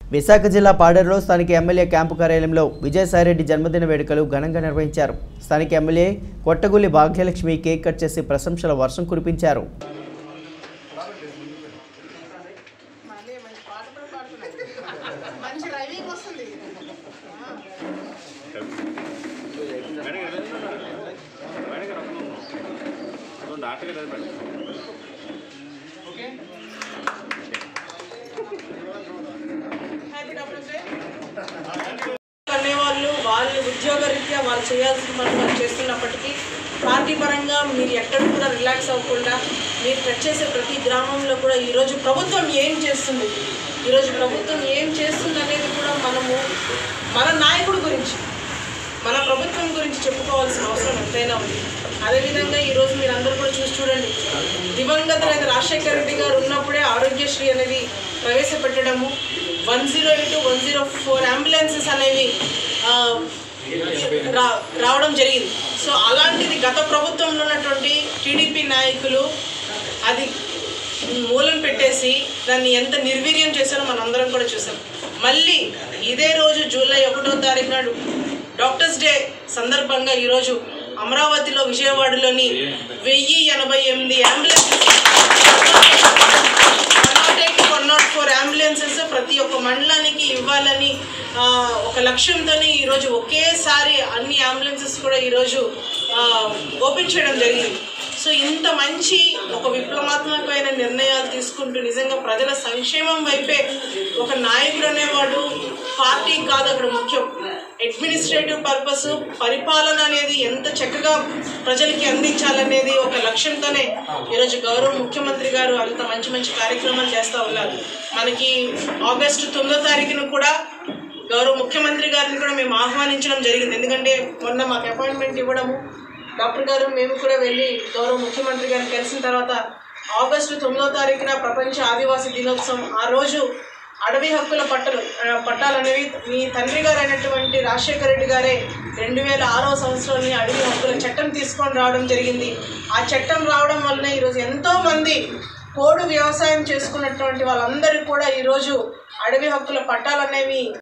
విశాఖ జిల్లా పాడేరులో స్థానిక MLA camp కార్యాలయంలో విజయసాయిరెడ్డి జన్మదిన వేడుకలు ఘనంగా నిర్వహించారు స్థానిక MLA Kottagulli Bhagyalakshmi cake cut చేసి ప్రశంసల వర్షం కురిపించారు మంచి డ్రైవింగ్ వస్తుంది అనేవాళ్ళు వాళ్ళు ఉద్యోగరీత్యా వాళ్ళు చేయాల్సిన పనులు వాళ్ళు చేస్తున్నప్పటికీ పార్టీ పరంగా మీరు ఎక్కడ కూడా రిలాక్స్ అవ్వకుండా మీరు టచ్ చేసే ప్రతి గ్రామంలో కూడా ఈరోజు ప్రభుత్వం ఏం చేస్తుంది ఈరోజు ప్రభుత్వం ఏం చేస్తుంది అనేది కూడా మనము మన నాయకుడి గురించి మన ప్రభుత్వం గురించి చెప్పుకోవాల్సిన అవసరం ఎంతైనా ఉంది అదేవిధంగా ఈరోజు మీరు అందరూ కూడా చూసి చూడండి దివంగత నేత రాజశేఖర రెడ్డి గారు ఉన్నప్పుడే ఆరోగ్యశ్రీ అనేది ప్రవేశపెట్టడము one zero eight one zero four ambulances అనేవి ఆ, రా రావడం జరిగింది సో అలాంటిది గత ప్రభుత్వంలో ఉన్నటువంటి టీడీపీ నాయకులు అది మూలం పెట్టేసి దాన్ని ఎంత నిర్వీర్యం చేశారో మనం అందరం కూడా చూసాం మళ్ళీ ఇదే రోజు జూలై ఒకటో తారీఖు నాడు డాక్టర్స్ డే సందర్భంగా ఈరోజు అమరావతిలో విజయవాడలోని వెయ్యి ఎనభై ఎనిమిది ambulances one not eight one not four ambulances ప్రతి ఒక్క మండలానికి ఇవ్వాలని ఆ, ఒక లక్ష్యంతోనే ఈరోజు ఒకేసారి అన్ని అంబులెన్సెస్ కూడా ఈరోజు ఆ, ఓపెన్ చేయడం జరిగింది సో ఇంత మంచి ఒక విప్లవాత్మకమైన నిర్ణయాలు తీసుకుంటూ నిజంగా ప్రజల సంక్షేమం వైపే ఒక నాయకుడు అనేవాడు పార్టీ కాదు అక్కడ ముఖ్యం అడ్మినిస్ట్రేటివ్ పర్పస్ పరిపాలన అనేది ఎంత చక్కగా ప్రజలకి అందించాలనేది ఒక లక్ష్యంతోనే ఈరోజు గౌరవ ముఖ్యమంత్రి గారు అంత మంచి మంచి కార్యక్రమాలు చేస్తూ ఉన్నారు మనకి ఆగస్టు తొమ్మిదో తారీఖున కూడా గౌరవ ముఖ్యమంత్రి గారిని కూడా మేము ఆహ్వానించడం జరిగింది ఎందుకంటే మొన్న మాకు అపాయింట్మెంట్ ఇవ్వడము డాక్టర్ గారు మేము కూడా వెళ్ళి గౌరవ ముఖ్యమంత్రి గారిని కలిసిన తర్వాత ఆగస్టు తొమ్మిదో తారీఖున ప్రపంచ ఆదివాసీ దినోత్సవం ఆ రోజు అడవి హక్కుల పట్టలు ఆ, పట్టాలు అనేవి మీ తండ్రి గారు అయినటువంటి రాజశేఖర రెడ్డి గారే రెండు వేల ఆరో సంవత్సరంలో అడవి హక్కుల చట్టం తీసుకొని రావడం జరిగింది ఆ చట్టం రావడం వలన ఈరోజు ఎంతో మంది పోడు వ్యవసాయం చేసుకున్నటువంటి వాళ్ళందరికీ కూడా ఈరోజు అడవి హక్కుల పట్టాలు అనేవి